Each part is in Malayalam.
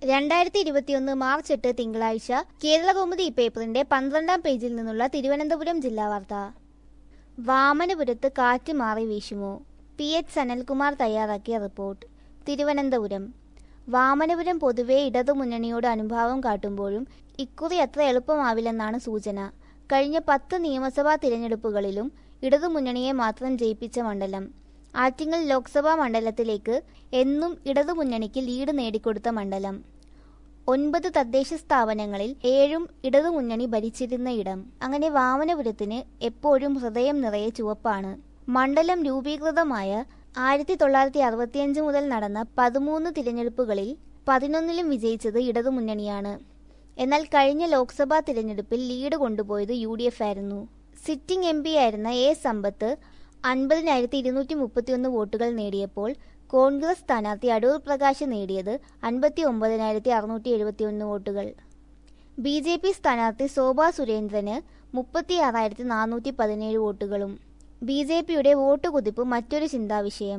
രണ്ടായിരത്തി ഇരുപത്തിയൊന്ന് മാർച്ച് എട്ട് തിങ്കളാഴ്ച കേരളകൗമുദി പേപ്പറിന്റെ പന്ത്രണ്ടാം പേജിൽ നിന്നുള്ള തിരുവനന്തപുരം ജില്ലാ വാർത്ത വാമനപുരത്ത് കാറ്റ് മാറി വീശുമോ പി എച്ച് സനൽകുമാർ തയ്യാറാക്കിയ റിപ്പോർട്ട് തിരുവനന്തപുരം വാമനപുരം പൊതുവെ ഇടതുമുന്നണിയോട് അനുഭാവം കാട്ടുമ്പോഴും ഇക്കുറി അത്ര എളുപ്പമാവില്ലെന്നാണ് സൂചന കഴിഞ്ഞ പത്ത് നിയമസഭാ തിരഞ്ഞെടുപ്പുകളിലും ഇടതുമുന്നണിയെ മാത്രം ജയിപ്പിച്ച മണ്ഡലം ആറ്റിങ്ങൽ ലോക്സഭാ മണ്ഡലത്തിലേക്ക് എന്നും ഇടതുമുന്നണിക്ക് ലീഡ് നേടിക്കൊടുത്ത മണ്ഡലം ഒൻപത് തദ്ദേശ സ്ഥാപനങ്ങളിൽ ഏഴും ഇടതുമുന്നണി ഭരിച്ചിരുന്ന ഇടം അങ്ങനെ വാമനപുരത്തിന് എപ്പോഴും ഹൃദയം നിറയെ ചുവപ്പാണ് മണ്ഡലം രൂപീകൃതമായ ആയിരത്തി തൊള്ളായിരത്തി അറുപത്തിയഞ്ച് മുതൽ നടന്ന പതിമൂന്ന് തിരഞ്ഞെടുപ്പുകളിൽ പതിനൊന്നിലും വിജയിച്ചത് ഇടതുമുന്നണിയാണ് എന്നാൽ കഴിഞ്ഞ ലോക്സഭാ തിരഞ്ഞെടുപ്പിൽ ലീഡ് കൊണ്ടുപോയത് യു ഡി എഫ് ആയിരുന്നു സിറ്റിംഗ് എം പി ആയിരുന്ന എ സമ്പത്ത് അൻപതിനായിരത്തി ഇരുന്നൂറ്റി മുപ്പത്തിയൊന്ന് വോട്ടുകൾ നേടിയപ്പോൾ കോൺഗ്രസ് സ്ഥാനാർത്ഥി അടൂർ പ്രകാശ് നേടിയത് അൻപത്തി ഒമ്പതിനായിരത്തി അറുന്നൂറ്റി എഴുപത്തിയൊന്ന് വോട്ടുകൾ ബി ജെ പി സ്ഥാനാർത്ഥി ശോഭാ സുരേന്ദ്രന് മുപ്പത്തി ആറായിരത്തി നാനൂറ്റി പതിനേഴ് വോട്ടുകളും ബി ജെ പിയുടെ വോട്ട് കുതിപ്പ് മറ്റൊരു ചിന്താവിഷയം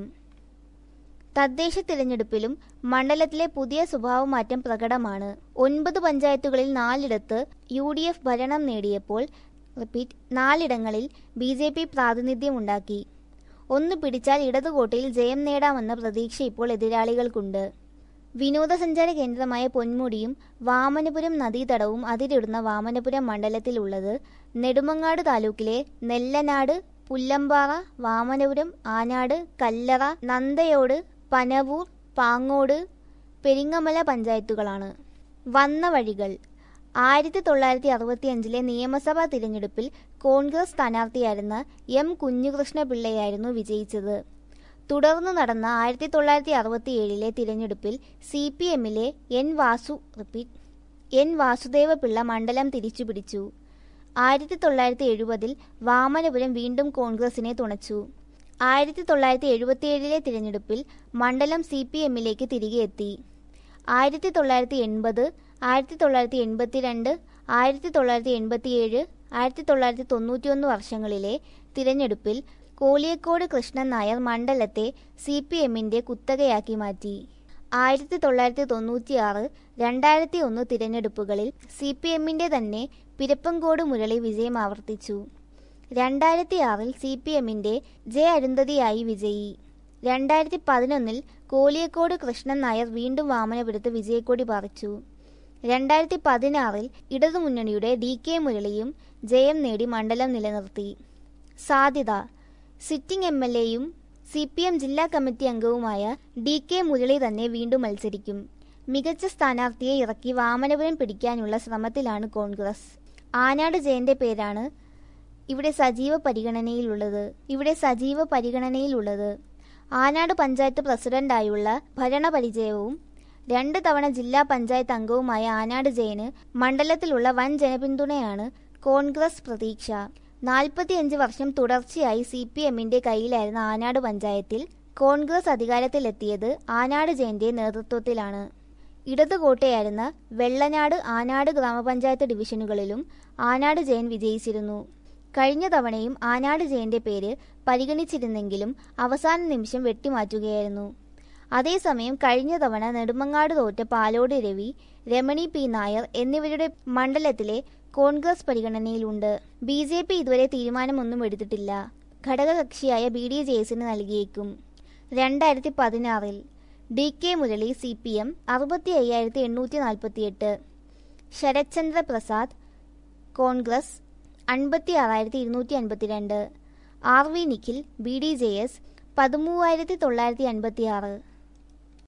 തദ്ദേശ തിരഞ്ഞെടുപ്പിലും മണ്ഡലത്തിലെ പുതിയ സ്വഭാവമാറ്റം പ്രകടമാണ് ഒൻപത് പഞ്ചായത്തുകളിൽ നാലിടത്ത് യു ഡി എഫ് ഭരണം നേടിയപ്പോൾ റിപ്പീറ്റ് നാലിടങ്ങളിൽ ബി ജെ പി പ്രാതിനിധ്യമുണ്ടാക്കി ഒന്ന് പിടിച്ചാൽ ഇടതുകോട്ടയിൽ ജയം നേടാമെന്ന പ്രതീക്ഷ ഇപ്പോൾ എതിരാളികൾക്കുണ്ട് വിനോദസഞ്ചാര കേന്ദ്രമായ പൊന്മുടിയും വാമനപുരം നദീതടവും അതിരിടുന്ന വാമനപുരം മണ്ഡലത്തിലുള്ളത് നെടുമങ്ങാട് താലൂക്കിലെ നെല്ലനാട് പുല്ലമ്പാറ വാമനപുരം ആനാട് കല്ലറ നന്ദയോട് പനവൂർ പാങ്ങോട് പെരിങ്ങമല പഞ്ചായത്തുകളാണ് വന്ന വഴികൾ ആയിരത്തി തൊള്ളായിരത്തി അറുപത്തിയഞ്ചിലെ നിയമസഭാ തിരഞ്ഞെടുപ്പിൽ കോൺഗ്രസ് സ്ഥാനാർത്ഥിയായിരുന്ന എം കുഞ്ഞുകൃഷ്ണപിള്ളയായിരുന്നു വിജയിച്ചത് തുടർന്ന് നടന്ന ആയിരത്തി തൊള്ളായിരത്തി അറുപത്തിയേഴിലെ തിരഞ്ഞെടുപ്പിൽ സി പി എമ്മിലെ N Vasu repeat N Vasudeva Pillai മണ്ഡലം തിരിച്ചുപിടിച്ചു ആയിരത്തി തൊള്ളായിരത്തി എഴുപതിൽ വാമനപുരം വീണ്ടും കോൺഗ്രസിനെ തുണച്ചു ആയിരത്തി തൊള്ളായിരത്തി എഴുപത്തിയേഴിലെ തിരഞ്ഞെടുപ്പിൽ മണ്ഡലം സി പി എമ്മിലേക്ക് തിരികെ എത്തി ആയിരത്തി തൊള്ളായിരത്തി എൺപത് ആയിരത്തി തൊള്ളായിരത്തി എൺപത്തിരണ്ട് ആയിരത്തി തൊള്ളായിരത്തി എൺപത്തിയേഴ് ആയിരത്തി തൊള്ളായിരത്തി തൊണ്ണൂറ്റിയൊന്ന് വർഷങ്ങളിലെ തിരഞ്ഞെടുപ്പിൽ കോളിയക്കോട് കൃഷ്ണൻ നായർ മണ്ഡലത്തെ സി പി എമ്മിൻ്റെ കുത്തകയാക്കി മാറ്റി ആയിരത്തി തൊള്ളായിരത്തി തൊണ്ണൂറ്റിയാറ് രണ്ടായിരത്തി ഒന്ന് തിരഞ്ഞെടുപ്പുകളിൽ സി പി എമ്മിൻ്റെ തന്നെ പിരപ്പങ്കോട് മുരളി വിജയം ആവർത്തിച്ചു രണ്ടായിരത്തി ആറിൽ സി പി എമ്മിൻ്റെ ജെ അരുന്ധതിയായി വിജയി രണ്ടായിരത്തി പതിനൊന്നിൽ കോലിയക്കോട് കൃഷ്ണൻ നായർ വീണ്ടും വാമനപുരത്ത് വിജയക്കൊടി പറിച്ചു രണ്ടായിരത്തി പതിനാറിൽ ഇടതുമുന്നണിയുടെ ഡി കെ മുരളിയും ജയം നേടി മണ്ഡലം നിലനിർത്തി സാധ്യത സിറ്റിംഗ് എം എൽ എയും സി പി എം ജില്ലാ കമ്മിറ്റി അംഗവുമായ ഡി കെ മുരളി തന്നെ വീണ്ടും മത്സരിക്കും മികച്ച സ്ഥാനാർത്ഥിയെ ഇറക്കി വാമനപുരം പിടിക്കാനുള്ള ശ്രമത്തിലാണ് കോൺഗ്രസ് ആനാട് ജയന്റെ പേരാണ് ഇവിടെ സജീവ പരിഗണനയിലുള്ളത് ഇവിടെ സജീവ പരിഗണനയിലുള്ളത് ആനാട് പഞ്ചായത്ത് പ്രസിഡന്റായുള്ള ഭരണപരിചയവും രണ്ട് തവണ ജില്ലാ പഞ്ചായത്ത് അംഗവുമായ ആനാട് ജയന് മണ്ഡലത്തിലുള്ള വൻ ജനപിന്തുണയാണ് കോൺഗ്രസ് പ്രതീക്ഷ നാൽപ്പത്തിയഞ്ച് വർഷം തുടർച്ചയായി സി പി എമ്മിന്റെ കയ്യിലായിരുന്ന ആനാട് പഞ്ചായത്തിൽ കോൺഗ്രസ് അധികാരത്തിലെത്തിയത് ആനാട് ജയന്റെ നേതൃത്വത്തിലാണ് ഇടതുകോട്ടയായിരുന്ന വെള്ളനാട് ആനാട് ഗ്രാമപഞ്ചായത്ത് ഡിവിഷനുകളിലും ആനാട് ജയൻ വിജയിച്ചിരുന്നു കഴിഞ്ഞ തവണയും ആനാട് ജയന്റെ പേര് പരിഗണിച്ചിരുന്നെങ്കിലും അവസാന നിമിഷം വെട്ടിമാറ്റുകയായിരുന്നു അതേസമയം കഴിഞ്ഞ തവണ നെടുമങ്ങാട് തോറ്റ പാലോട് രവി രമണി പി നായർ എന്നിവരുടെ മണ്ഡലത്തിലെ കോൺഗ്രസ് പരിഗണനയിലുണ്ട് ബി ജെ പി ഇതുവരെ തീരുമാനമൊന്നും എടുത്തിട്ടില്ല ഘടകകക്ഷിയായ ബി ഡി ജെ എസിന് നൽകിയേക്കും രണ്ടായിരത്തി പതിനാറിൽ D K Murali C P M അറുപത്തി അയ്യായിരത്തി എണ്ണൂറ്റി നാൽപ്പത്തിയെട്ട് ശരത്ചന്ദ്ര പ്രസാദ് കോൺഗ്രസ് അൻപത്തി ആറായിരത്തി ഇരുന്നൂറ്റി അൻപത്തിരണ്ട് R V Nikhil B D J S പതിമൂവായിരത്തി തൊള്ളായിരത്തി അൻപത്തി ആറ്